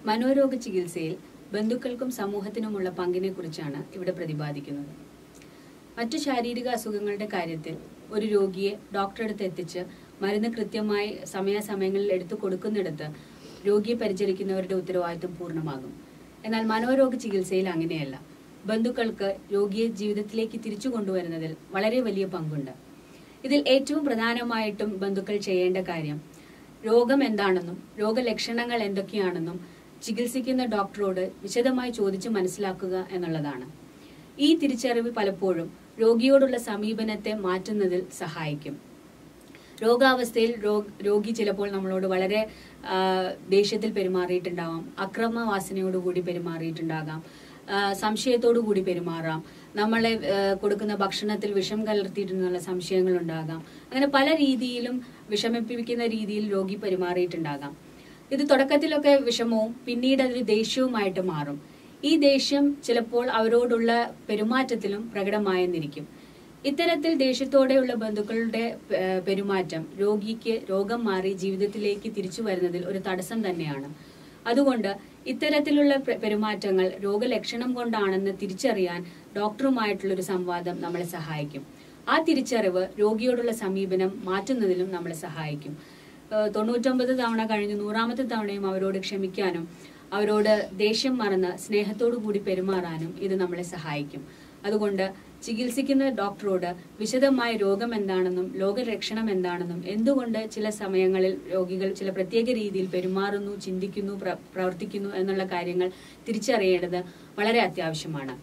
മനോരോഗ ചികിത്സയിൽ ബന്ധുക്കൾക്കും സമൂഹത്തിനുമുള്ള പങ്കിനെ കുറിച്ചാണ് ഇവിടെ പ്രതിപാദിക്കുന്നത് മറ്റു ശാരീരിക അസുഖങ്ങളുടെ കാര്യത്തിൽ ഒരു രോഗിയെ ഡോക്ടറെ അടുത്ത് എത്തിച്ച് മരുന്ന് കൃത്യമായി സമയാസമയങ്ങളിൽ എടുത്തു കൊടുക്കുന്നിടത്ത് രോഗിയെ പരിചരിക്കുന്നവരുടെ ഉത്തരവാദിത്വം പൂർണ്ണമാകും എന്നാൽ മനോരോഗ ചികിത്സയിൽ അങ്ങനെയല്ല ബന്ധുക്കൾക്ക് രോഗിയെ ജീവിതത്തിലേക്ക് തിരിച്ചു കൊണ്ടുവരുന്നതിൽ വളരെ വലിയ പങ്കുണ്ട് ഇതിൽ ഏറ്റവും പ്രധാനമായിട്ടും ബന്ധുക്കൾ ചെയ്യേണ്ട കാര്യം രോഗം എന്താണെന്നും രോഗലക്ഷണങ്ങൾ എന്തൊക്കെയാണെന്നും ചികിത്സിക്കുന്ന ഡോക്ടറോട് വിശദമായി ചോദിച്ച് മനസ്സിലാക്കുക എന്നുള്ളതാണ് ഈ തിരിച്ചറിവ് പലപ്പോഴും രോഗിയോടുള്ള സമീപനത്തെ മാറ്റുന്നതിൽ സഹായിക്കും രോഗാവസ്ഥയിൽ രോ- രോഗി ചിലപ്പോൾ നമ്മളോട് വളരെ ആ, ദേഷ്യത്തിൽ പെരുമാറിയിട്ടുണ്ടാവാം അക്രമവാസനയോടുകൂടി പെരുമാറിയിട്ടുണ്ടാകാം ആ, സംശയത്തോടു കൂടി പെരുമാറാം നമ്മളെ ആ, കൊടുക്കുന്ന ഭക്ഷണത്തിൽ വിഷം കലർത്തിയിട്ടുള്ള സംശയങ്ങൾ ഉണ്ടാകാം അങ്ങനെ പല രീതിയിലും വിഷമിപ്പിക്കുന്ന രീതിയിൽ രോഗി പെരുമാറിയിട്ടുണ്ടാകാം ഇത് തുടക്കത്തിലൊക്കെ വിഷമവും പിന്നീട് അതൊരു ദേഷ്യവുമായിട്ട് മാറും ഈ ദേഷ്യം ചിലപ്പോൾ അവരോടുള്ള പെരുമാറ്റത്തിലും പ്രകടമായെന്നിരിക്കും ഇത്തരത്തിൽ ദേഷ്യത്തോടെയുള്ള ബന്ധുക്കളുടെ ഏഹ്, പെരുമാറ്റം രോഗിക്ക് രോഗം മാറി ജീവിതത്തിലേക്ക് തിരിച്ചു വരുന്നതിൽ ഒരു തടസ്സം തന്നെയാണ് അതുകൊണ്ട് ഇത്തരത്തിലുള്ള പെ- പെരുമാറ്റങ്ങൾ രോഗലക്ഷണം കൊണ്ടാണെന്ന് തിരിച്ചറിയാൻ ഡോക്ടറുമായിട്ടുള്ള ഒരു സംവാദം നമ്മളെ സഹായിക്കും ആ തിരിച്ചറിവ് രോഗിയോടുള്ള സമീപനം മാറ്റുന്നതിലും നമ്മളെ സഹായിക്കും ഏഹ്, തൊണ്ണൂറ്റൊമ്പത് തവണ കഴിഞ്ഞ് നൂറാമത്തെ തവണയും അവരോട് ക്ഷമിക്കാനും അവരോട് ദേഷ്യം മറന്ന് സ്നേഹത്തോടു കൂടി പെരുമാറാനും ഇത് നമ്മളെ സഹായിക്കും അതുകൊണ്ട് ചികിത്സിക്കുന്ന ഡോക്ടറോട് വിശദമായ രോഗം എന്താണെന്നും രോഗലക്ഷണം എന്താണെന്നും എന്തുകൊണ്ട് ചില സമയങ്ങളിൽ രോഗികൾ ചില പ്രത്യേക രീതിയിൽ പെരുമാറുന്നു ചിന്തിക്കുന്നു പ്ര- പ്രവർത്തിക്കുന്നു എന്നുള്ള കാര്യങ്ങൾ തിരിച്ചറിയേണ്ടത് വളരെ അത്യാവശ്യമാണ്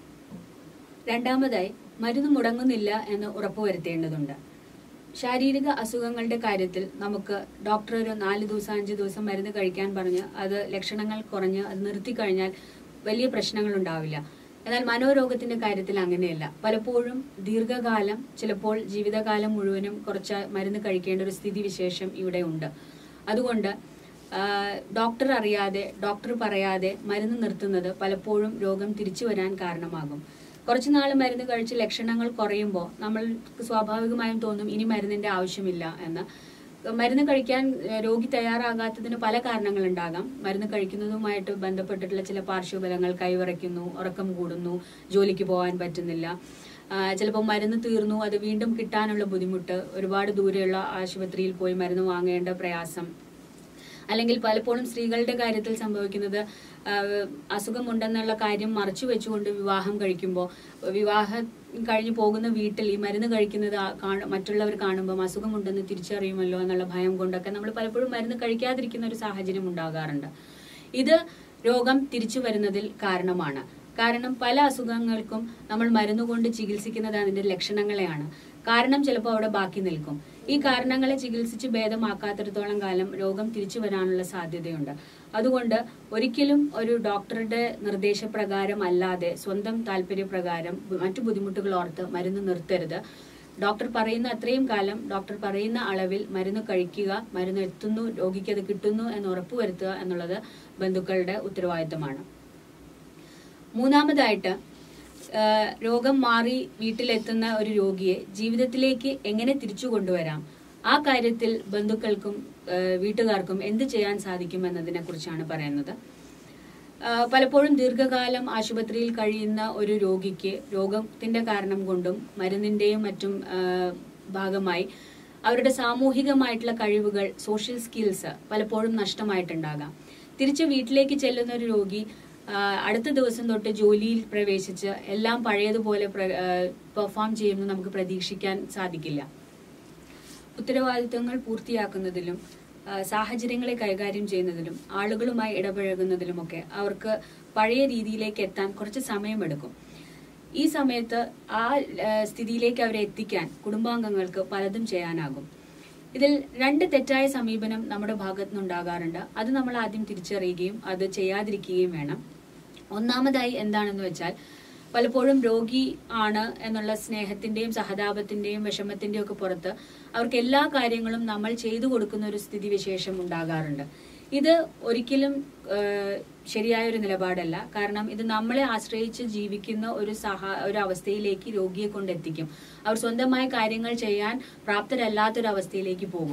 രണ്ടാമതായി മരുന്ന് മുടങ്ങുന്നില്ല എന്ന് ഉറപ്പുവരുത്തേണ്ടതുണ്ട് ശാരീരിക അസുഖങ്ങളുടെ കാര്യത്തിൽ നമുക്ക് ഡോക്ടർ ഒരു നാല് ദിവസം അഞ്ച് ദിവസം മരുന്ന് കഴിക്കാൻ പറഞ്ഞ് അത് ലക്ഷണങ്ങൾ കുറഞ്ഞ് അത് നിർത്തിക്കഴിഞ്ഞാൽ വലിയ പ്രശ്നങ്ങൾ ഉണ്ടാവില്ല എന്നാൽ മനോരോഗത്തിന്റെ കാര്യത്തിൽ അങ്ങനെയല്ല പലപ്പോഴും ദീർഘകാലം ചിലപ്പോൾ ജീവിതകാലം മുഴുവനും കുറച്ച് മരുന്ന് കഴിക്കേണ്ട ഒരു സ്ഥിതിവിശേഷം ഇവിടെ ഉണ്ട് അതുകൊണ്ട് ആ, ഡോക്ടർ അറിയാതെ ഡോക്ടർ പറയാതെ മരുന്ന് നിർത്തുന്നത് പലപ്പോഴും രോഗം തിരിച്ചു വരാൻ കാരണമാകും കുറച്ചു നാൾ മരുന്ന് കഴിച്ച് ലക്ഷണങ്ങൾ കുറയുമ്പോൾ നമ്മൾ സ്വാഭാവികമായും തോന്നും ഇനി മരുന്നിന്റെ ആവശ്യമില്ല എന്ന് മരുന്ന് കഴിക്കാൻ ഏഹ്, രോഗി തയ്യാറാകാത്തതിന് പല കാരണങ്ങളുണ്ടാകാം മരുന്ന് കഴിക്കുന്നതുമായിട്ട് ബന്ധപ്പെട്ടിട്ടുള്ള ചില പാർശ്വഫലങ്ങൾ കൈവിറയ്ക്കുന്നു ഉറക്കം കൂടുന്നു ജോലിക്ക് പോകാൻ പറ്റുന്നില്ല ചിലപ്പോൾ മരുന്ന് തീർന്നു അത് വീണ്ടും കിട്ടാനുള്ള ബുദ്ധിമുട്ട് ഒരുപാട് ദൂരെയുള്ള ആശുപത്രിയിൽ പോയി മരുന്ന് വാങ്ങേണ്ട പ്രയാസം അല്ലെങ്കിൽ പലപ്പോഴും സ്ത്രീകളുടെ കാര്യത്തിൽ സംഭവിക്കുന്നത് ആ, അസുഖമുണ്ടെന്നുള്ള കാര്യം മറച്ചു വെച്ചുകൊണ്ട് വിവാഹം കഴിക്കുമ്പോൾ വിവാഹം കഴിഞ്ഞ് പോകുന്ന വീട്ടിൽ ഈ മരുന്ന് കഴിക്കുന്നത് ആ- കാണ- മറ്റുള്ളവർ കാണുമ്പോൾ അസുഖമുണ്ടെന്ന് തിരിച്ചറിയുമല്ലോ എന്നുള്ള ഭയം കൊണ്ടൊക്കെ നമ്മൾ പലപ്പോഴും മരുന്ന് കഴിക്കാതിരിക്കുന്ന ഒരു സാഹചര്യം ഉണ്ടാകാറുണ്ട് ഇത് രോഗം തിരിച്ചു വരുന്നതിൽ കാരണമാണ് കാരണം പല അസുഖങ്ങൾക്കും നമ്മൾ മരുന്നുകൊണ്ട് ചികിത്സിക്കുന്നത് അതിന്റെ ലക്ഷണങ്ങളെയാണ് കാരണം ചിലപ്പോൾ അവിടെ ബാക്കി നിൽക്കും ഈ കാരണങ്ങളെ ചികിത്സിച്ച് ഭേദമാക്കാത്തിടത്തോളം കാലം രോഗം തിരിച്ചു വരാനുള്ള സാധ്യതയുണ്ട് അതുകൊണ്ട് ഒരിക്കലും ഒരു ഡോക്ടറുടെ നിർദ്ദേശപ്രകാരം അല്ലാതെ സ്വന്തം താല്പര്യപ്രകാരം മറ്റു ബുദ്ധിമുട്ടുകൾ ഓർത്ത് മരുന്ന് നിർത്തരുത് ഡോക്ടർ പറയുന്ന അത്രയും കാലം ഡോക്ടർ പറയുന്ന അളവിൽ മരുന്ന് കഴിക്കുക മരുന്ന് എത്തുന്നു രോഗിക്ക് അത് കിട്ടുന്നു എന്ന് ഉറപ്പുവരുത്തുക എന്നുള്ളത് ബന്ധുക്കളുടെ ഉത്തരവാദിത്തമാണ് മൂന്നാമതായിട്ട് ആ, രോഗം മാറി വീട്ടിലെത്തുന്ന ഒരു രോഗിയെ ജീവിതത്തിലേക്ക് എങ്ങനെ തിരിച്ചു കൊണ്ടുവരാം ആ കാര്യത്തിൽ ബന്ധുക്കൾക്കും ആ, വീട്ടുകാർക്കും എന്ത് ചെയ്യാൻ സാധിക്കും എന്നതിനെ കുറിച്ചാണ് പറയുന്നത് ആ, പലപ്പോഴും ദീർഘകാലം ആശുപത്രിയിൽ കഴിയുന്ന ഒരു രോഗിക്ക് രോഗത്തിന്റെ കാരണം കൊണ്ടും മരുന്നിന്റെയും മറ്റും ആ, ഭാഗമായി അവരുടെ സാമൂഹികമായിട്ടുള്ള കഴിവുകൾ സോഷ്യൽ സ്കിൽസ് പലപ്പോഴും നഷ്ടമായിട്ടുണ്ടാകാം തിരിച്ച് വീട്ടിലേക്ക് ചെല്ലുന്ന ഒരു രോഗി ആ, അടുത്ത ദിവസം തൊട്ട് ജോലിയിൽ പ്രവേശിച്ച് എല്ലാം പഴയതുപോലെ പെർഫോം ചെയ്യുമെന്ന് നമുക്ക് പ്രതീക്ഷിക്കാൻ സാധിക്കില്ല ഉത്തരവാദിത്തങ്ങൾ പൂർത്തിയാക്കുന്നതിലും ആ, സാഹചര്യങ്ങളെ കൈകാര്യം ചെയ്യുന്നതിലും ആളുകളുമായി ഇടപഴകുന്നതിലുമൊക്കെ അവർക്ക് പഴയ രീതിയിലേക്ക് എത്താൻ കുറച്ച് സമയമെടുക്കും ഈ സമയത്ത് ആ ആ, സ്ഥിതിയിലേക്ക് അവരെ എത്തിക്കാൻ കുടുംബാംഗങ്ങൾക്ക് പലതും ചെയ്യാനാകും ഇതിൽ രണ്ട് തെറ്റായ സമീപനം നമ്മുടെ ഭാഗത്തു നിന്നുണ്ടാകാറുണ്ട് അത് നമ്മൾ ആദ്യം തിരിച്ചറിയുകയും അത് ചെയ്യാതിരിക്കുകയും വേണം ഒന്നാമതായി എന്താണെന്ന് വെച്ചാൽ പലപ്പോഴും രോഗി ആണ് എന്നുള്ള സ്നേഹത്തിന്റെയും സഹതാപത്തിന്റെയും വിഷമത്തിന്റെയും ഒക്കെ പുറത്ത് അവർക്ക് എല്ലാ കാര്യങ്ങളും നമ്മൾ ചെയ്തു കൊടുക്കുന്ന ഒരു സ്ഥിതിവിശേഷം ഉണ്ടാകാറുണ്ട് ഇത് ഒരിക്കലും ഏഹ്, ശരിയായ ഒരു നിലപാടല്ല കാരണം ഇത് നമ്മളെ ആശ്രയിച്ച് ജീവിക്കുന്ന ഒരു സഹ ഒരു അവസ്ഥയിലേക്ക് രോഗിയെ കൊണ്ടെത്തിക്കും അവർ സ്വന്തമായി കാര്യങ്ങൾ ചെയ്യാൻ പ്രാപ്തരല്ലാത്തൊരു അവസ്ഥയിലേക്ക് പോകും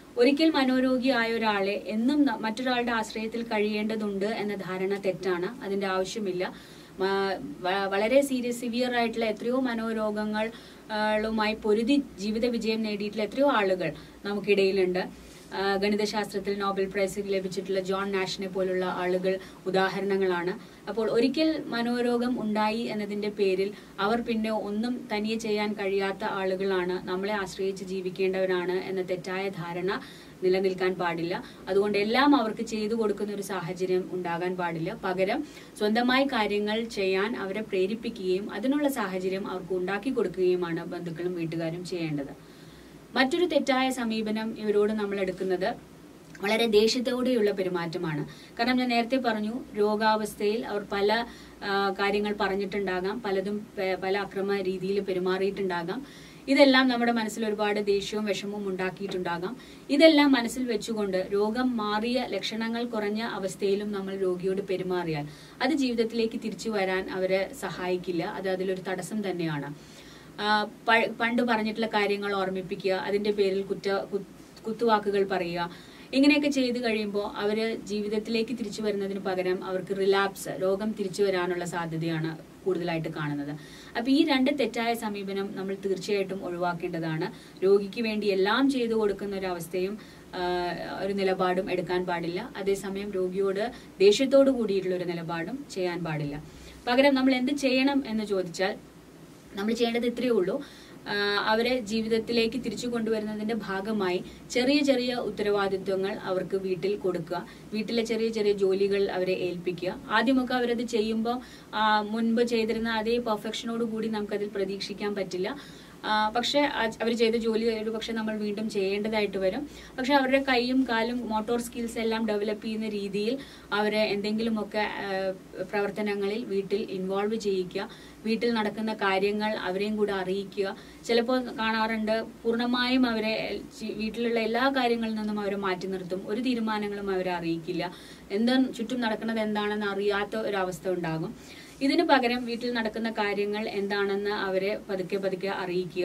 ഒരിക്കൽ മനോരോഗിയായ ഒരാളെ എന്നും ന- മറ്റൊരാളുടെ ആശ്രയത്തിൽ കഴിയേണ്ടതുണ്ട് എന്ന ധാരണ തെറ്റാണ് അതിന്റെ ആവശ്യമില്ല മ- വ- വളരെ സീരിയസ് സിവിയർ ആയിട്ടുള്ള എത്രയോ മനോരോഗങ്ങളുമായി പൊരുതി ജീവിത വിജയം നേടിയിട്ടുള്ള എത്രയോ ആളുകൾ നമുക്കിടയിലുണ്ട് ആ, ഗണിതശാസ്ത്രത്തിൽ നോബൽ പ്രൈസ് ലഭിച്ചിട്ടുള്ള ജോൺ നാഷിനെ പോലുള്ള ആളുകൾ ഉദാഹരണങ്ങളാണ് അപ്പോൾ ഒരിക്കൽ മനോരോഗം ഉണ്ടായി എന്നതിന്റെ പേരിൽ അവർ പിന്നെ ഒന്നും തനിയെ ചെയ്യാൻ കഴിയാത്ത ആളുകളാണ് നമ്മളെ ആശ്രയിച്ച് ജീവിക്കേണ്ടവരാണ് എന്ന തെറ്റായ ധാരണ നിലനിൽക്കാൻ പാടില്ല അതുകൊണ്ട് എല്ലാം അവർക്ക് ചെയ്തു കൊടുക്കുന്ന ഒരു സാഹചര്യം ഉണ്ടാകാൻ പാടില്ല പകരം സ്വന്തമായി കാര്യങ്ങൾ ചെയ്യാൻ അവരെ പ്രേരിപ്പിക്കുകയും അതിനുള്ള സാഹചര്യം അവർക്ക് ഉണ്ടാക്കി കൊടുക്കുകയുമാണ് ബന്ധുക്കളും വീട്ടുകാരും ചെയ്യേണ്ടത് മറ്റൊരു തെറ്റായ സമീപനം ഇവരോട് നമ്മൾ എടുക്കുന്നത് വളരെ ദേഷ്യത്തോടെയുള്ള പെരുമാറ്റമാണ് കാരണം ഞാൻ നേരത്തെ പറഞ്ഞു രോഗാവസ്ഥയിൽ അവർ പല ആ, കാര്യങ്ങൾ പറഞ്ഞിട്ടുണ്ടാകാം പലതും പ- പല അക്രമ രീതിയിൽ പെരുമാറിയിട്ടുണ്ടാകാം ഇതെല്ലാം നമ്മുടെ മനസ്സിൽ ഒരുപാട് ദേഷ്യവും വിഷമവും ഉണ്ടാക്കിയിട്ടുണ്ടാകാം ഇതെല്ലാം മനസ്സിൽ വെച്ചുകൊണ്ട് രോഗം മാറിയ ലക്ഷണങ്ങൾ കുറഞ്ഞ അവസ്ഥയിലും നമ്മൾ രോഗിയോട് പെരുമാറിയാൽ അത് ജീവിതത്തിലേക്ക് തിരിച്ചു വരാൻ അവരെ സഹായിക്കില്ല അത് അതിലൊരു തടസ്സം തന്നെയാണ് ആ, പ- പണ്ട് പറഞ്ഞിട്ടുള്ള കാര്യങ്ങൾ ഓർമ്മിപ്പിക്കുക അതിന്റെ പേരിൽ കുറ്റ കു- കുത്തുവാക്കുകൾ പറയുക ഇങ്ങനെയൊക്കെ ചെയ്തു കഴിയുമ്പോൾ അവര് ജീവിതത്തിലേക്ക് തിരിച്ചു വരുന്നതിന് പകരം അവർക്ക് റിലാപ്സ് രോഗം തിരിച്ചു വരാനുള്ള സാധ്യതയാണ് കൂടുതലായിട്ട് കാണുന്നത് അപ്പൊ ഈ രണ്ട് തെറ്റായ സമീപനം നമ്മൾ തീർച്ചയായിട്ടും ഒഴിവാക്കേണ്ടതാണ് രോഗിക്ക് വേണ്ടി എല്ലാം ചെയ്തു കൊടുക്കുന്ന ഒരു അവസ്ഥയും ആ, ഒരു നിലപാടും എടുക്കാൻ പാടില്ല അതേസമയം രോഗിയോട് ദേഷ്യത്തോടു കൂടിയിട്ടുള്ള ഒരു നിലപാടും ചെയ്യാൻ പാടില്ല പകരം നമ്മൾ എന്ത് ചെയ്യണം എന്ന് ചോദിച്ചാൽ നമ്മൾ ചെയ്യേണ്ടത് ഇത്രയേ ഉള്ളൂ ആ, അവരെ ജീവിതത്തിലേക്ക് തിരിച്ചു കൊണ്ടുവരുന്നതിന്റെ ഭാഗമായി ചെറിയ ചെറിയ ഉത്തരവാദിത്വങ്ങൾ അവർക്ക് വീട്ടിൽ കൊടുക്കുക വീട്ടിലെ ചെറിയ ചെറിയ ജോലികൾ അവരെ ഏൽപ്പിക്കുക ആദ്യമൊക്കെ അവരത് ചെയ്യുമ്പോൾ മുൻപ് ചെയ്തിരുന്ന അതേ പെർഫെക്ഷനോട് കൂടി നമുക്കതിൽ പ്രതീക്ഷിക്കാൻ പറ്റില്ല ആ, പക്ഷെ അവർ ചെയ്ത ജോലി ഒരു പക്ഷെ നമ്മൾ വീണ്ടും ചെയ്യേണ്ടതായിട്ട് വരും പക്ഷെ അവരുടെ കൈയും കാലും മോട്ടോർ സ്കിൽസ് എല്ലാം ഡെവലപ്പ് ചെയ്യുന്ന രീതിയിൽ അവരെ എന്തെങ്കിലുമൊക്കെ ആ, പ്രവർത്തനങ്ങളിൽ വീട്ടിൽ ഇൻവോൾവ് ചെയ്യിക്കുക വീട്ടിൽ നടക്കുന്ന കാര്യങ്ങൾ അവരെയും കൂടെ അറിയിക്കുക ചിലപ്പോൾ കാണാറുണ്ട് പൂർണ്ണമായും അവരെ ചി- വീട്ടിലുള്ള എല്ലാ കാര്യങ്ങളിൽ നിന്നും അവരെ മാറ്റി നിർത്തും ഒരു തീരുമാനങ്ങളും അവരെ അറിയിക്കില്ല എന്താ ചുറ്റും നടക്കുന്നത് എന്താണെന്ന് അറിയാത്ത ഒരവസ്ഥ ഉണ്ടാകും ഇതിനു പകരം വീട്ടിൽ നടക്കുന്ന കാര്യങ്ങൾ എന്താണെന്ന് അവരെ പതുക്കെ പതുക്കെ അറിയിക്കുക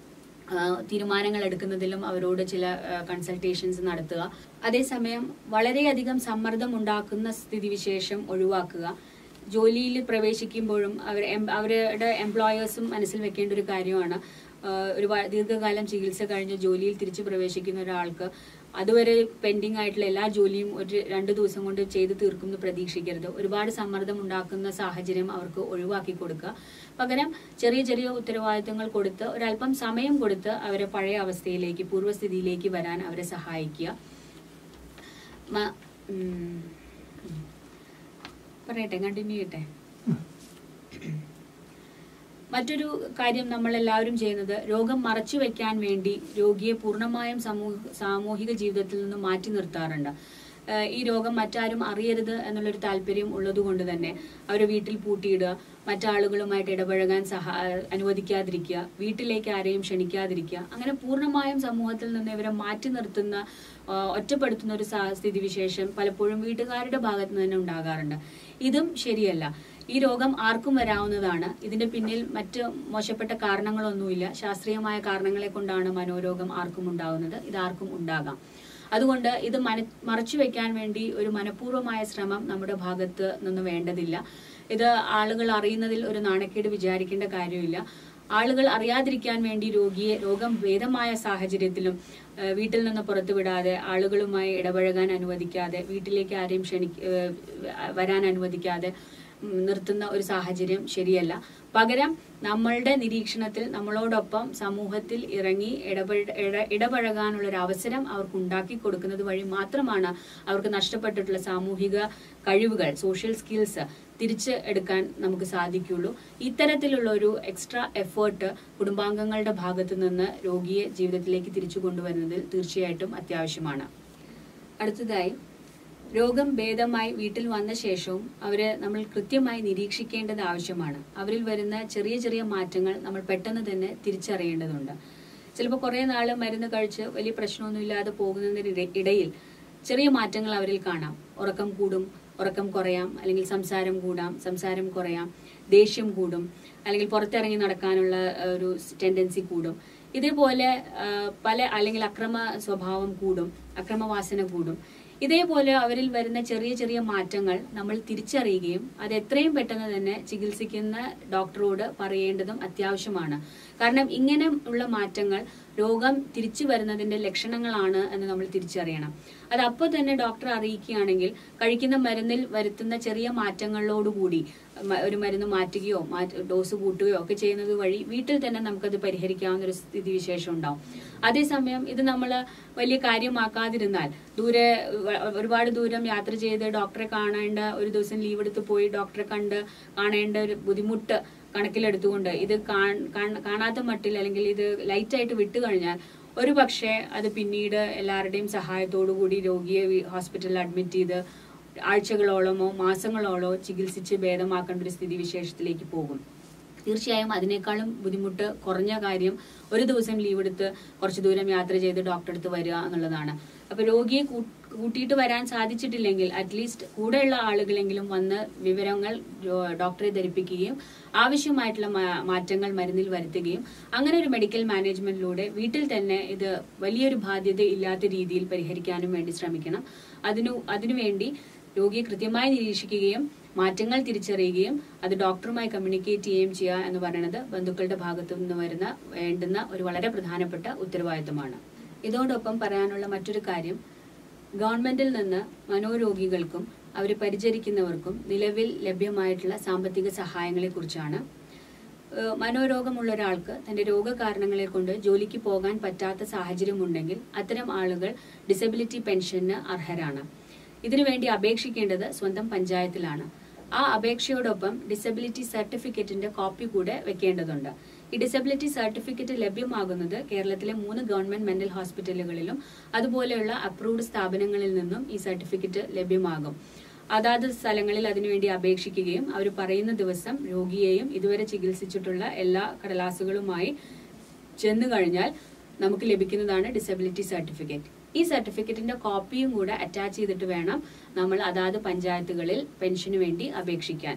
ആ, തീരുമാനങ്ങൾ എടുക്കുന്നതിലും അവരോട് ചില കൺസൾട്ടേഷൻസ് നടത്തുക അതേസമയം വളരെയധികം സമ്മർദ്ദം ഉണ്ടാക്കുന്ന സ്ഥിതിവിശേഷം ഒഴിവാക്കുക ജോലിയിൽ പ്രവേശിക്കുമ്പോഴും അവർ എം- അവരുടെ എംപ്ലോയേഴ്സും മനസ്സിൽ വെക്കേണ്ട ഒരു കാര്യമാണ് ആ, ഒരു വ- ദീർഘകാലം ചികിത്സ കഴിഞ്ഞ് ജോലിയിൽ തിരിച്ചു പ്രവേശിക്കുന്ന ഒരാൾക്ക് അതുവരെ പെൻഡിങ് ആയിട്ടുള്ള എല്ലാ ജോലിയും ഒരു രണ്ട് ദിവസം കൊണ്ട് ചെയ്തു തീർക്കും എന്ന് പ്രതീക്ഷിക്കരുത് ഒരുപാട് സമ്മർദ്ദം ഉണ്ടാക്കുന്ന സാഹചര്യം അവർക്ക് ഒഴിവാക്കി കൊടുക്കുക പകരം ചെറിയ ചെറിയ ഉത്തരവാദിത്തങ്ങൾ കൊടുത്ത് ഒരല്പം സമയം കൊടുത്ത് അവരെ പഴയ അവസ്ഥയിലേക്ക് പൂർവ്വസ്ഥിതിയിലേക്ക് വരാൻ അവരെ സഹായിക്കുക മ- ഉം. ഉം. പറയട്ടെ കണ്ടിന്യൂ ചെയ്യട്ടെ മറ്റൊരു കാര്യം നമ്മൾ എല്ലാവരും ചെയ്യുന്നത് രോഗം മറച്ചു വെക്കാൻ വേണ്ടി രോഗിയെ പൂർണ്ണമായും സമൂഹ സാമൂഹിക ജീവിതത്തിൽ നിന്ന് മാറ്റി നിർത്താറുണ്ട് ഏഹ് ഈ രോഗം മറ്റാരും അറിയരുത് എന്നുള്ളൊരു താല്പര്യം ഉള്ളതുകൊണ്ട് തന്നെ അവരെ വീട്ടിൽ പൂട്ടിയിടുക മറ്റാളുകളുമായിട്ട് ഇടപഴകാൻ സഹാ അനുവദിക്കാതിരിക്കുക വീട്ടിലേക്ക് ആരെയും ക്ഷണിക്കാതിരിക്കുക അങ്ങനെ പൂർണ്ണമായും സമൂഹത്തിൽ നിന്ന് ഇവരെ മാറ്റി നിർത്തുന്ന ആ, ഒറ്റപ്പെടുത്തുന്ന ഒരു സാ- സ്ഥിതിവിശേഷം പലപ്പോഴും വീട്ടുകാരുടെ ഭാഗത്ത് നിന്ന് തന്നെ ഉണ്ടാകാറുണ്ട് ഇതും ശരിയല്ല ഈ രോഗം ആർക്കും വരാവുന്നതാണ് ഇതിന്റെ പിന്നിൽ മറ്റ് മോശപ്പെട്ട കാരണങ്ങളൊന്നുമില്ല ശാസ്ത്രീയമായ കാരണങ്ങളെ കൊണ്ടാണ് മനോരോഗം ആർക്കും ഉണ്ടാകുന്നത് ഇത് ആർക്കും ഉണ്ടാകാം അതുകൊണ്ട് ഇത് മന മറച്ചു വെക്കാൻ വേണ്ടി ഒരു മനഃപൂർവ്വമായ ശ്രമം നമ്മുടെ ഭാഗത്ത് നിന്ന് വേണ്ടതില്ല ഇത് ആളുകൾ അറിയുന്നതിൽ ഒരു നാണക്കേട് വിചാരിക്കേണ്ട കാര്യമില്ല ആളുകൾ അറിയാതിരിക്കാൻ വേണ്ടി രോഗിയെ രോഗം ഭേദമായ സാഹചര്യത്തിലും ഏഹ് വീട്ടിൽ നിന്ന് പുറത്തുവിടാതെ ആളുകളുമായി ഇടപഴകാൻ അനുവദിക്കാതെ വീട്ടിലേക്ക് ആരെയും ക്ഷണി ഏഹ് വരാൻ അനുവദിക്കാതെ ഉം, നിർത്തുന്ന ഒരു സാഹചര്യം ശരിയല്ല പകരം നമ്മളുടെ നിരീക്ഷണത്തിൽ നമ്മളോടൊപ്പം സമൂഹത്തിൽ ഇറങ്ങി ഇടപഴ ഇട- ഇടപഴകാനുള്ള ഒരു അവസരം അവർക്ക് ഉണ്ടാക്കി കൊടുക്കുന്നത് വഴി മാത്രമാണ് അവർക്ക് നഷ്ടപ്പെട്ടിട്ടുള്ള സാമൂഹിക കഴിവുകൾ സോഷ്യൽ സ്കിൽസ് തിരിച്ച് എടുക്കാൻ നമുക്ക് സാധിക്കുള്ളൂ ഇത്തരത്തിലുള്ള ഒരു എക്സ്ട്രാ എഫേർട്ട് കുടുംബാംഗങ്ങളുടെ ഭാഗത്തു നിന്ന് രോഗിയെ ജീവിതത്തിലേക്ക് തിരിച്ചു കൊണ്ടുവരുന്നതിൽ തീർച്ചയായിട്ടും അത്യാവശ്യമാണ് അടുത്തതായി രോഗം ഭേദമായി വീട്ടിൽ വന്ന ശേഷവും അവരെ നമ്മൾ കൃത്യമായി നിരീക്ഷിക്കേണ്ടത് ആവശ്യമാണ് അവരിൽ വരുന്ന ചെറിയ ചെറിയ മാറ്റങ്ങൾ നമ്മൾ പെട്ടെന്ന് തന്നെ തിരിച്ചറിയേണ്ടതുണ്ട് ചിലപ്പോൾ കുറേ നാൾ മരുന്ന് കഴിച്ച് വലിയ പ്രശ്നമൊന്നുമില്ലാതെ പോകുന്നതിന് ഇട- ഇടയിൽ ചെറിയ മാറ്റങ്ങൾ അവരിൽ കാണാം ഉറക്കം കൂടും ഉറക്കം കുറയാം അല്ലെങ്കിൽ സംസാരം കൂടാം സംസാരം കുറയാം ദേഷ്യം കൂടും അല്ലെങ്കിൽ പുറത്തിറങ്ങി നടക്കാനുള്ള ഏഹ്, ഒരു ടെൻഡൻസി കൂടും ഇതേപോലെ ആ, പല അല്ലെങ്കിൽ അക്രമ സ്വഭാവം കൂടും അക്രമവാസന കൂടും ഇതേപോലെ അവരിൽ വരുന്ന ചെറിയ ചെറിയ മാറ്റങ്ങൾ നമ്മൾ തിരിച്ചറിയുകയും അത് എത്രയും പെട്ടെന്ന് തന്നെ ചികിത്സിക്കുന്ന ഡോക്ടറോട് പറയേണ്ടതും അത്യാവശ്യമാണ് കാരണം ഇങ്ങനെ ഉള്ള മാറ്റങ്ങൾ രോഗം തിരിച്ചു വരുന്നതിന്റെ ലക്ഷണങ്ങളാണ് എന്ന് നമ്മൾ തിരിച്ചറിയണം അത് അപ്പോൾ തന്നെ ഡോക്ടറെ അറിയിക്കുകയാണെങ്കിൽ കഴിക്കുന്ന മരുന്നിൽ വരുത്തുന്ന ചെറിയ മാറ്റങ്ങളോടുകൂടി മ- ഒരു മരുന്ന് മാറ്റുകയോ മാറ്റ- ഡോസ് കൂട്ടുകയോ ഒക്കെ ചെയ്യുന്നത് വഴി വീട്ടിൽ തന്നെ നമുക്കത് പരിഹരിക്കാവുന്ന ഒരു സ്ഥിതിവിശേഷം ഉണ്ടാവും അതേസമയം ഇത് നമ്മൾ വലിയ കാര്യമാക്കാതിരുന്നാൽ ദൂരെ വ- ഒരുപാട് ദൂരം യാത്ര ചെയ്ത് ഡോക്ടറെ കാണേണ്ട ഒരു ദിവസം ലീവ് എടുത്ത് പോയി ഡോക്ടറെ കണ്ട് കാണേണ്ട ഒരു ബുദ്ധിമുട്ട് കണക്കിലെടുത്തുകൊണ്ട് ഇത് കാൺ- കാൺ- കാണാത്ത മട്ടിൽ അല്ലെങ്കിൽ ഇത് ലൈറ്റായിട്ട് വിട്ടു കഴിഞ്ഞാൽ ഒരു പക്ഷേ അത് പിന്നീട് എല്ലാവരുടെയും സഹായത്തോടു കൂടി രോഗിയെ വി- ഹോസ്പിറ്റലിൽ അഡ്മിറ്റ് ചെയ്ത് ആഴ്ചകളോളമോ മാസങ്ങളോളോ ചികിത്സിച്ച് ഭേദമാക്കേണ്ട ഒരു സ്ഥിതി വിശേഷത്തിലേക്ക് പോകും തീർച്ചയായും അതിനേക്കാളും ബുദ്ധിമുട്ട് കുറഞ്ഞ കാര്യം ഒരു ദിവസം ലീവ് എടുത്ത് കുറച്ച് ദൂരം യാത്ര ചെയ്ത് ഡോക്ടറെ അടുത്ത് വരിക എന്നുള്ളതാണ് അപ്പൊ രോഗിയെ കൂ- കൂട്ടിയിട്ട് വരാൻ സാധിച്ചിട്ടില്ലെങ്കിൽ അറ്റ്ലീസ്റ്റ് കൂടെയുള്ള ആളുകളെങ്കിലും വന്ന് വിവരങ്ങൾ ഡോ- ഡോക്ടറെ ധരിപ്പിക്കുകയും ആവശ്യമായിട്ടുള്ള മാ- മാറ്റങ്ങൾ മരുന്നിൽ വരുത്തുകയും അങ്ങനെ ഒരു മെഡിക്കൽ മാനേജ്മെന്റിലൂടെ വീട്ടിൽ തന്നെ ഇത് വലിയൊരു ബാധ്യത ഇല്ലാത്ത രീതിയിൽ പരിഹരിക്കാനും വേണ്ടി ശ്രമിക്കണം അതിനു അതിനുവേണ്ടി രോഗിയെ കൃത്യമായി നിരീക്ഷിക്കുകയും മാറ്റങ്ങൾ തിരിച്ചറിയുകയും അത് ഡോക്ടറുമായി കമ്മ്യൂണിക്കേറ്റ് ചെയ്യുകയും ചെയ്യുക എന്ന് പറയുന്നത് ബന്ധുക്കളുടെ ഭാഗത്തു നിന്ന് വരുന്ന വേണ്ടുന്ന ഒരു വളരെ പ്രധാനപ്പെട്ട ഉത്തരവാദിത്തമാണ് ഇതോടൊപ്പം പറയാനുള്ള മറ്റൊരു കാര്യം ഗവൺമെന്റിൽ നിന്ന് മനോരോഗികൾക്കും അവരെ പരിചരിക്കുന്നവർക്കും നിലവിൽ ലഭ്യമായിട്ടുള്ള സാമ്പത്തിക സഹായങ്ങളെ കുറിച്ചാണ് ഏഹ് മനോരോഗമുള്ള ഒരാൾക്ക് തന്റെ രോഗകാരണങ്ങളെ കൊണ്ട് ജോലിക്ക് പോകാൻ പറ്റാത്ത സാഹചര്യമുണ്ടെങ്കിൽ അത്തരം ആളുകൾ ഡിസബിലിറ്റി പെൻഷന് അർഹരാണ് ഇതിനുവേണ്ടി അപേക്ഷിക്കേണ്ടത് സ്വന്തം പഞ്ചായത്തിലാണ് ആ അപേക്ഷയോടൊപ്പം ഡിസബിലിറ്റി സർട്ടിഫിക്കറ്റിന്റെ കോപ്പി കൂടെ വെക്കേണ്ടതുണ്ട് ഈ ഡിസബിലിറ്റി സർട്ടിഫിക്കറ്റ് ലഭ്യമാകുന്നത് കേരളത്തിലെ മൂന്ന് ഗവൺമെന്റ് മെന്റൽ ഹോസ്പിറ്റലുകളിലും അതുപോലെയുള്ള അപ്രൂവ്ഡ് സ്ഥാപനങ്ങളിൽ നിന്നും ഈ സർട്ടിഫിക്കറ്റ് ലഭ്യമാകും അതാത് സ്ഥലങ്ങളിൽ അതിനുവേണ്ടി അപേക്ഷിക്കുകയും അവർ പറയുന്ന ദിവസം രോഗിയെയും ഇതുവരെ ചികിത്സിച്ചിട്ടുള്ള എല്ലാ കടലാസുകളുമായി ചെന്നു കഴിഞ്ഞാൽ നമുക്ക് ലഭിക്കുന്നതാണ് ഡിസബിലിറ്റി സർട്ടിഫിക്കറ്റ് ഈ സർട്ടിഫിക്കറ്റിന്റെ കോപ്പിയും കൂടെ അറ്റാച്ച് ചെയ്തിട്ട് വേണം നമ്മൾ അതാത് പഞ്ചായത്തുകളിൽ പെൻഷന് വേണ്ടി അപേക്ഷിക്കാൻ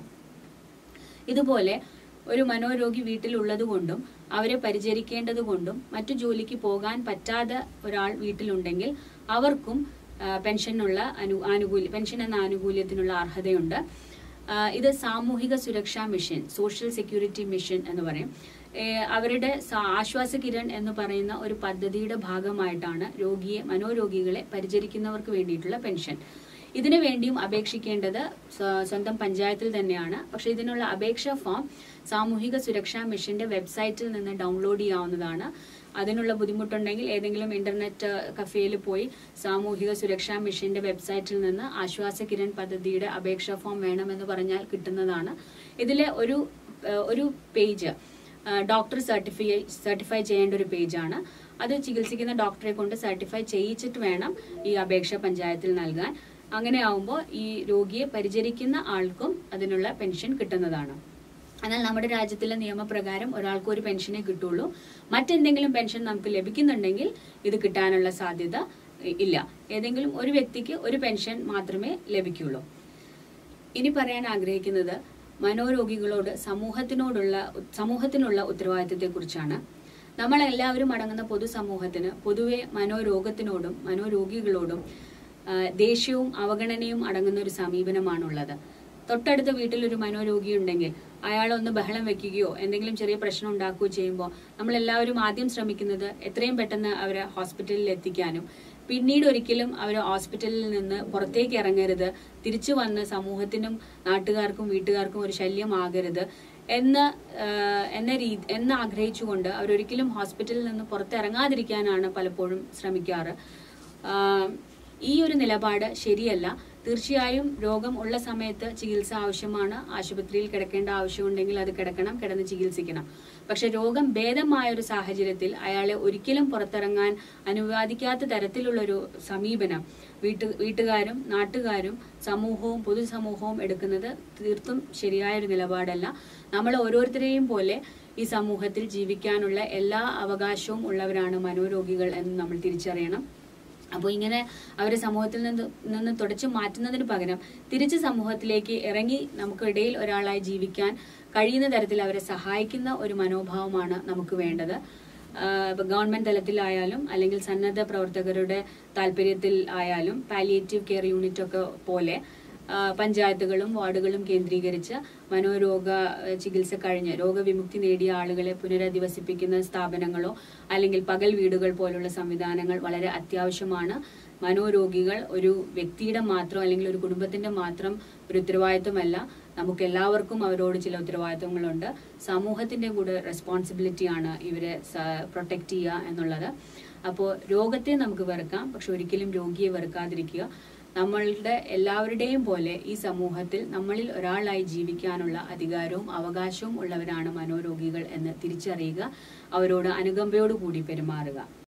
ഇതുപോലെ ഒരു മനോരോഗി വീട്ടിലുള്ളത് കൊണ്ടും അവരെ പരിചരിക്കേണ്ടത് കൊണ്ടും മറ്റു ജോലിക്ക് പോകാൻ പറ്റാതെ ഒരാൾ വീട്ടിലുണ്ടെങ്കിൽ അവർക്കും ആ, പെൻഷനുള്ള അനു ആനുകൂല്യ പെൻഷൻ എന്ന ആനുകൂല്യത്തിനുള്ള അർഹതയുണ്ട് ആ, ഇത് സാമൂഹിക സുരക്ഷാ മിഷൻ സോഷ്യൽ സെക്യൂരിറ്റി മിഷൻ എന്ന് പറയും ഏ, അവരുടെ സ- ആശ്വാസ കിരൺ എന്ന് പറയുന്ന ഒരു പദ്ധതിയുടെ ഭാഗമായിട്ടാണ് രോഗിയെ മനോരോഗികളെ പരിചരിക്കുന്നവർക്ക് വേണ്ടിയിട്ടുള്ള പെൻഷൻ ഇതിനു വേണ്ടിയും അപേക്ഷിക്കേണ്ടത് സ്വ- സ്വന്തം പഞ്ചായത്തിൽ തന്നെയാണ് പക്ഷെ ഇതിനുള്ള അപേക്ഷാ ഫോം സാമൂഹിക സുരക്ഷാ മിഷന്റെ വെബ്സൈറ്റിൽ നിന്ന് ഡൗൺലോഡ് ചെയ്യാവുന്നതാണ് അതിനുള്ള ബുദ്ധിമുട്ടുണ്ടെങ്കിൽ ഏതെങ്കിലും ഇന്റർനെറ്റ് കഫേയിൽ പോയി സാമൂഹിക സുരക്ഷാ മിഷന്റെ വെബ്സൈറ്റിൽ നിന്ന് ആശ്വാസ കിരൺ പദ്ധതിയുടെ അപേക്ഷാ ഫോം വേണമെന്ന് പറഞ്ഞാൽ കിട്ടുന്നതാണ് ഇതിലെ ഒരു ഏഹ്, ഒരു പേജ് ഡോക്ടർ സർട്ടിഫൈ സർട്ടിഫൈ ചെയ്യേണ്ട ഒരു പേജാണ് അത് ചികിത്സിക്കുന്ന ഡോക്ടറെ കൊണ്ട് സർട്ടിഫൈ ചെയ്യിച്ചിട്ട് വേണം ഈ അപേക്ഷ പഞ്ചായത്തിൽ നൽകാൻ അങ്ങനെ ആവുമ്പോൾ ഈ രോഗിയെ പരിചരിക്കുന്ന ആൾക്കും അതിനുള്ള പെൻഷൻ കിട്ടുന്നതാണ് എന്നാൽ നമ്മുടെ രാജ്യത്തിലെ നിയമപ്രകാരം ഒരാൾക്ക് ഒരു പെൻഷനേ കിട്ടുള്ളൂ മറ്റെന്തെങ്കിലും പെൻഷൻ നമുക്ക് ലഭിക്കുന്നുണ്ടെങ്കിൽ ഇത് കിട്ടാനുള്ള സാധ്യത ഇ- ഇല്ല ഏതെങ്കിലും ഒരു വ്യക്തിക്ക് ഒരു പെൻഷൻ മാത്രമേ ലഭിക്കുള്ളൂ ഇനി പറയാൻ ആഗ്രഹിക്കുന്നത് മനോരോഗികളോട് സമൂഹത്തിനോടുള്ള സമൂഹത്തിനുള്ള ഉത്തരവാദിത്തത്തെക്കുറിച്ചാണ് നമ്മൾ എല്ലാവരും അടങ്ങുന്ന പൊതുസമൂഹത്തിന് പൊതുവെ മനോരോഗത്തിനോടും മനോരോഗികളോടും ആ, ദേഷ്യവും അവഗണനയും അടങ്ങുന്ന ഒരു സമീപനമാണുള്ളത് തൊട്ടടുത്ത വീട്ടിൽ ഒരു മനോരോഗി ഉണ്ടെങ്കിൽ അയാളൊന്ന് ബഹളം വെക്കുകയോ എന്തെങ്കിലും ചെറിയ പ്രശ്നം ഉണ്ടാക്കുകയോ ചെയ്യുമ്പോൾ നമ്മൾ എല്ലാവരും ആദ്യം ശ്രമിക്കുന്നത് എത്രയും പെട്ടെന്ന് അവരെ ഹോസ്പിറ്റലിൽ എത്തിക്കാനും പിന്നീട് ഒരിക്കലും അവർ ഹോസ്പിറ്റലിൽ നിന്ന് പുറത്തേക്ക് ഇറങ്ങരുത് തിരിച്ചു വന്ന് സമൂഹത്തിനും നാട്ടുകാർക്കും വീട്ടുകാർക്കും ഒരു ശല്യമാകരുത് എന്ന് ആഹ്, എന്ന രീതി എന്ന് ആഗ്രഹിച്ചുകൊണ്ട് അവരൊരിക്കലും ഹോസ്പിറ്റലിൽ നിന്ന് പുറത്തിറങ്ങാതിരിക്കാനാണ് പലപ്പോഴും ശ്രമിക്കാറ് ആഹ്, ഈ ഒരു നിലപാട് ശരിയല്ല തീർച്ചയായും രോഗം ഉള്ള സമയത്ത് ചികിത്സ ആവശ്യമാണ് ആശുപത്രിയിൽ കിടക്കേണ്ട ആവശ്യമുണ്ടെങ്കിൽ അത് കിടക്കണം കിടന്ന് ചികിത്സിക്കണം പക്ഷെ രോഗം ഭേദമായ ഒരു സാഹചര്യത്തിൽ അയാളെ ഒരിക്കലും പുറത്തിറങ്ങാൻ അനുവാദിക്കാത്ത തരത്തിലുള്ളൊരു സമീപനം വീട്ടു വീട്ടുകാരും നാട്ടുകാരും സമൂഹവും പൊതുസമൂഹവും എടുക്കുന്നത് തീർത്തും ശരിയായൊരു നിലപാടല്ല നമ്മൾ ഓരോരുത്തരെയും പോലെ ഈ സമൂഹത്തിൽ ജീവിക്കാനുള്ള എല്ലാ അവകാശവും ഉള്ളവരാണ് മനോരോഗികൾ എന്ന് നമ്മൾ തിരിച്ചറിയണം അപ്പോൾ ഇങ്ങനെ അവരെ സമൂഹത്തിൽ നിന്ന് നിന്ന് തുടച്ചു മാറ്റുന്നതിന് പകരം തിരിച്ച് സമൂഹത്തിലേക്ക് ഇറങ്ങി നമുക്കിടയിൽ ഒരാളായി ജീവിക്കാൻ കഴിയുന്ന തരത്തിൽ അവരെ സഹായിക്കുന്ന ഒരു മനോഭാവമാണ് നമുക്ക് വേണ്ടത് ഗവൺമെന്റ് തലത്തിലായാലും അല്ലെങ്കിൽ സന്നദ്ധ പ്രവർത്തകരുടെ താല്പര്യത്തിൽ ആയാലും പാലിയേറ്റീവ് കെയർ യൂണിറ്റ് ഒക്കെ പോലെ ആ, പഞ്ചായത്തുകളും വാർഡുകളും കേന്ദ്രീകരിച്ച് മനോരോഗ ഏഹ്, ചികിത്സ കഴിഞ്ഞ് രോഗവിമുക്തി നേടിയ ആളുകളെ പുനരധിവസിപ്പിക്കുന്ന സ്ഥാപനങ്ങളോ അല്ലെങ്കിൽ പകൽ വീടുകൾ പോലുള്ള സംവിധാനങ്ങൾ വളരെ അത്യാവശ്യമാണ് മനോരോഗികൾ ഒരു വ്യക്തിയുടെ മാത്രം അല്ലെങ്കിൽ ഒരു കുടുംബത്തിന്റെ മാത്രം ഒരു ഉത്തരവാദിത്വമല്ല നമുക്ക് എല്ലാവർക്കും അവരോട് ചില ഉത്തരവാദിത്വങ്ങളുണ്ട് സമൂഹത്തിന്റെ കൂടെ റെസ്പോൺസിബിലിറ്റിയാണ് ഇവരെ പ്രൊട്ടക്ട് ചെയ്യുക എന്നുള്ളത് അപ്പോൾ രോഗത്തെ നമുക്ക് വെറുക്കാം പക്ഷെ ഒരിക്കലും രോഗിയെ വെറുക്കാതിരിക്കുക നമ്മളുടെ എല്ലാവരുടെയും പോലെ ഈ സമൂഹത്തിൽ നമ്മളിൽ ഒരാളായി ജീവിക്കാനുള്ള അധികാരവും അവകാശവും ഉള്ളവരാണ് മനോരോഗികൾ എന്ന് തിരിച്ചറിയുക അവരോട് അനുകമ്പയോടുകൂടി പെരുമാറുക